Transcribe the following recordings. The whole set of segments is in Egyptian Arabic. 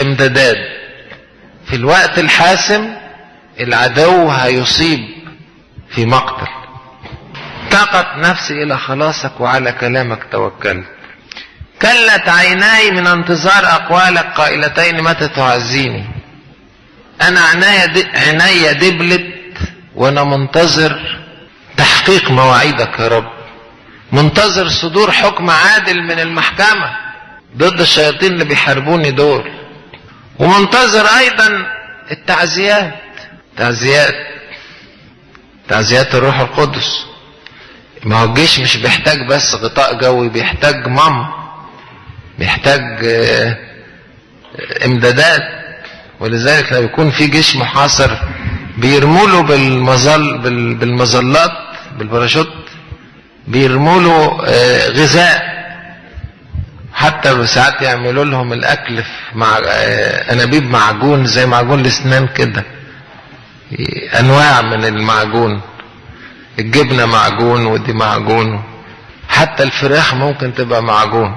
امدادات في الوقت الحاسم العدو هيصيب في مقتل طاقت نفسي الى خلاصك وعلى كلامك توكلت كلت عيناي من انتظار اقوالك قائلتين متى تعزيني انا عناية عيني دبلت وانا منتظر تحقيق مواعيدك يا رب منتظر صدور حكم عادل من المحكمة ضد الشياطين اللي بيحاربوني دول ومنتظر ايضا التعزيات تعزيات تعزيات الروح القدس ما هو الجيش مش بيحتاج بس غطاء جوي بيحتاج مام بيحتاج امدادات ولذلك لما يكون في جيش محاصر بيرموا له بالمظل بالمظلات بالباراشوت بيرموا له غذاء حتى ساعات يعملوا لهم الاكل مع انابيب معجون زي معجون الاسنان كده انواع من المعجون الجبنه معجون ودي معجون حتى الفراخ ممكن تبقى معجون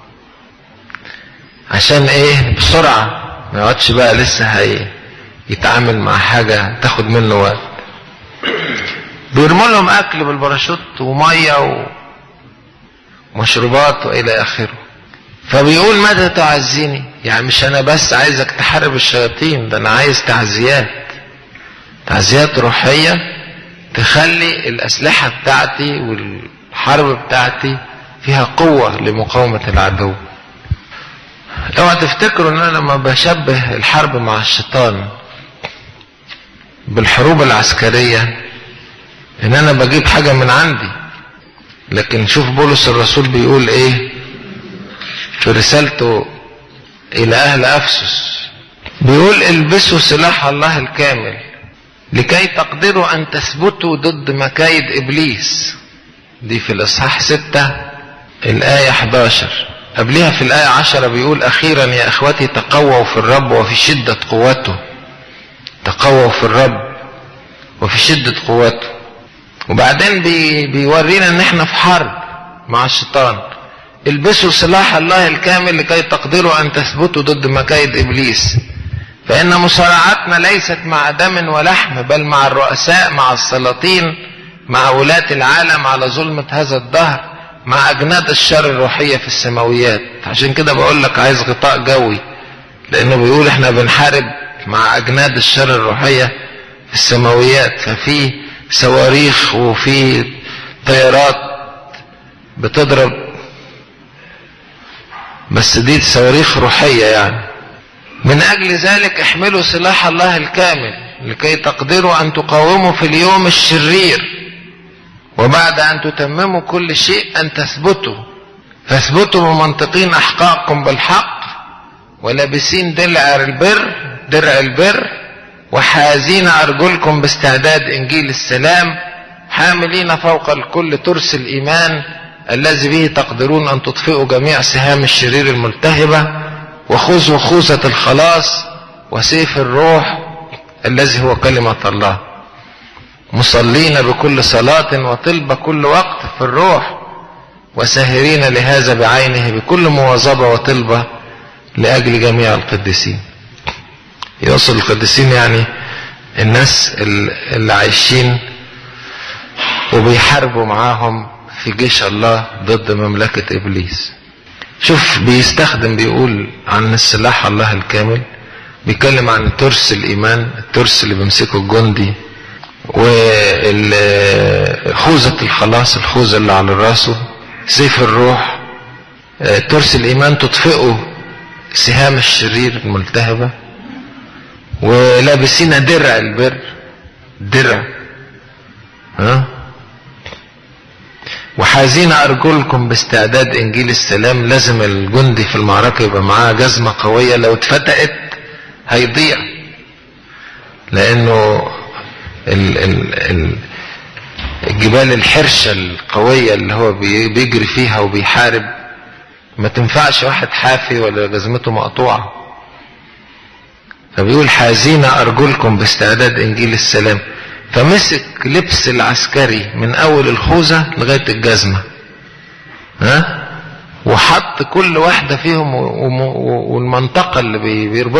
عشان ايه بسرعه ما يقعدش بقى لسه هي يتعامل مع حاجه تاخد منه وقت بيرموا لهم اكل بالباراشوت وميه ومشروبات والى اخره فبيقول متى تعزيني يعني مش انا بس عايزك تحارب الشياطين ده انا عايز تعزيات تعزيات روحيه تخلي الاسلحه بتاعتي والحرب بتاعتي فيها قوه لمقاومه العدو اوعى تفتكروا ان انا لما بشبه الحرب مع الشيطان بالحروب العسكريه ان انا بجيب حاجه من عندي لكن شوف بولس الرسول بيقول ايه في رسالته الى اهل افسس بيقول البسوا سلاح الله الكامل لكي تقدروا ان تثبتوا ضد مكايد ابليس دي في الاصحاح ستة الاية 11 قبلها في الاية 10 بيقول اخيرا يا اخوتي تقووا في الرب وفي شدة قوته تقووا في الرب وفي شدة قوته وبعدين بي بيورينا ان احنا في حرب مع الشيطان البسوا سلاح الله الكامل لكي تقدروا ان تثبتوا ضد مكايد ابليس فان مصارعتنا ليست مع دم ولحم بل مع الرؤساء مع السلاطين مع ولاة العالم على ظلمة هذا الدهر مع اجناد الشر الروحية في السماويات عشان كده بقول لك عايز غطاء جوي لانه بيقول احنا بنحارب مع اجناد الشر الروحية في السماويات ففي صواريخ وفي طيارات بتضرب بس دي صواريخ روحية يعني من أجل ذلك احملوا سلاح الله الكامل لكي تقدروا أن تقاوموا في اليوم الشرير وبعد أن تتمموا كل شيء أن تثبتوا فاثبتوا ممنطقين أحقاقكم بالحق ولابسين درع البر درع البر وحازين أرجلكم باستعداد إنجيل السلام حاملين فوق الكل ترس الإيمان الذي به تقدرون أن تطفئوا جميع سهام الشرير الملتهبة وخذوا خوذة الخلاص وسيف الروح الذي هو كلمة الله مصلين بكل صلاة وطلبة كل وقت في الروح وساهرين لهذا بعينه بكل مواظبة وطلبة لأجل جميع القديسين يوصل القديسين يعني الناس اللي عايشين وبيحاربوا معاهم في جيش الله ضد مملكة إبليس شوف بيستخدم بيقول عن السلاح الله الكامل بيتكلم عن ترس الإيمان الترس اللي بيمسكه الجندي وخوذة الخلاص الخوذة اللي على راسه سيف الروح ترس الإيمان تطفئه سهام الشرير الملتهبة ولابسين درع البر درع ها وحازين أرجلكم باستعداد إنجيل السلام لازم الجندي في المعركة يبقى معاه جزمة قوية لو اتفتقت هيضيع لأنه ال ال ال الجبال الحرشة القوية اللي هو بيجري فيها وبيحارب ما تنفعش واحد حافي ولا جزمته مقطوعة فبيقول حازين أرجلكم باستعداد إنجيل السلام فمسك لبس العسكري من اول الخوذة لغاية الجزمة ها وحط كل واحدة فيهم والمنطقة اللي بيربطها